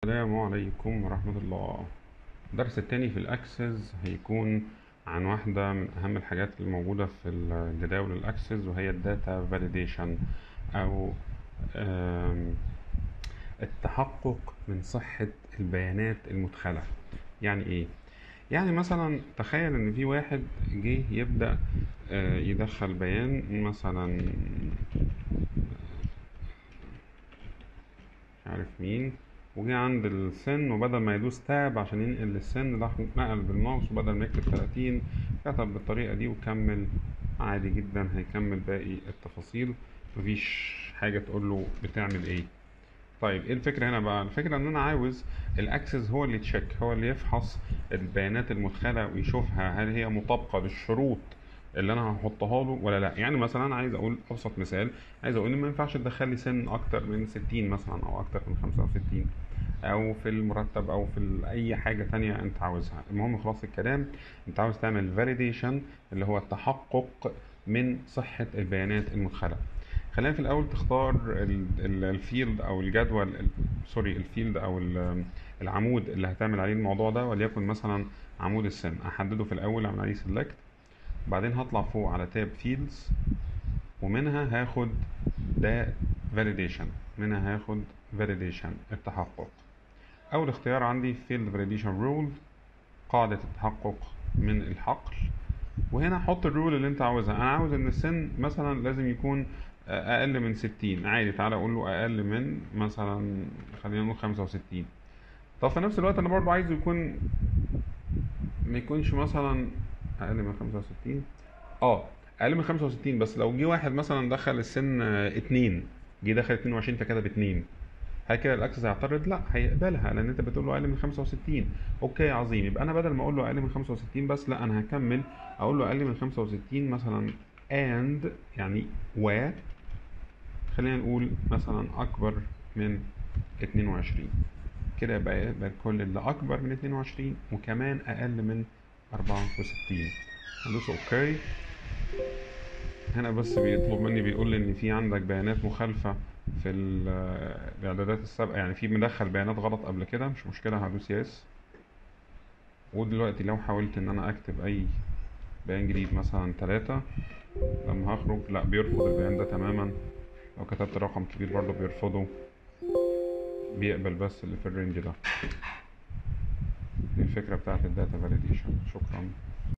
السلام عليكم ورحمة الله الدرس التاني في الأكسس هيكون عن واحدة من أهم الحاجات اللي موجودة في الجداول الأكسس وهي الداتا فاليديشن أو آم، التحقق من صحة البيانات المدخلة يعني إيه؟ يعني مثلا تخيل إن في واحد جه يبدأ آه، يدخل بيان مثلا مش عارف مين وجه عند السن وبدل ما يدوس تاب عشان ينقل السن راح نقل بالماوس وبدل ما يكتب 30 كتب بالطريقة دي وكمل عادي جدا هيكمل باقي التفاصيل مفيش حاجة تقول له بتعمل ايه طيب ايه الفكرة هنا بقى الفكرة ان انا عاوز الاكسس هو اللي تشيك هو اللي يفحص البيانات المدخلة ويشوفها هل هي مطابقة للشروط اللي انا هحطها له ولا لا يعني مثلا انا عايز اقول ابسط مثال عايز اقول ان ما ينفعش تدخل لي سن اكتر من 60 مثلا او اكتر من 65 او في المرتب او في ال- اي حاجه تانية انت عاوزها المهم خلاص الكلام انت عاوز تعمل فاليديشن اللي هو التحقق من صحه البيانات المدخله خلينا في الاول تختار الفيلد او الجدول ال- سوري الفيلد او ال- العمود اللي هتعمل عليه الموضوع ده وليكن مثلا عمود السن احدده في الاول اعمل عليه سيلكت بعدين هطلع فوق على تاب فيلدز ومنها هاخد ده فاليديشن منها هاخد فاليديشن التحقق اول اختيار عندي فيلد فاليديشن رول قاعدة التحقق من الحقل وهنا حط الرول اللي انت عاوزها انا عاوز ان السن مثلا لازم يكون اقل من 60 عادي تعالى اقول له اقل من مثلا خلينا نقول 65 طب في نفس الوقت انا برضو عايزه يكون ما يكونش مثلا اقل من 65 اه اقل من 65 بس لو جه واحد مثلا دخل السن آه، اتنين جه دخل 22 فكتب اتنين هل كده الاكسس هيعترض؟ لا هيقبلها لان انت بتقول له اقل من 65 اوكي عظيم يبقى انا بدل ما اقول له اقل من 65 بس لا انا هكمل اقول له اقل من 65 مثلا and يعني و خلينا نقول مثلا اكبر من 22 كده يبقى يبقى كل اللي اكبر من 22 وكمان اقل من 64 هندوس اوكي هنا بس بيطلب مني بيقول لي ان في عندك بيانات مخالفة في ال- الاعدادات السابقة يعني في مدخل بيانات غلط قبل كده مش مشكلة هدوس يس ودلوقتي لو حاولت ان انا اكتب اي بيان جديد مثلا تلاتة لما هخرج لا بيرفض البيان ده تماما لو كتبت رقم كبير برضه بيرفضه بيقبل بس اللي في الرينج ده دي الفكرة بتاعت الداتا فاليديشن شكرا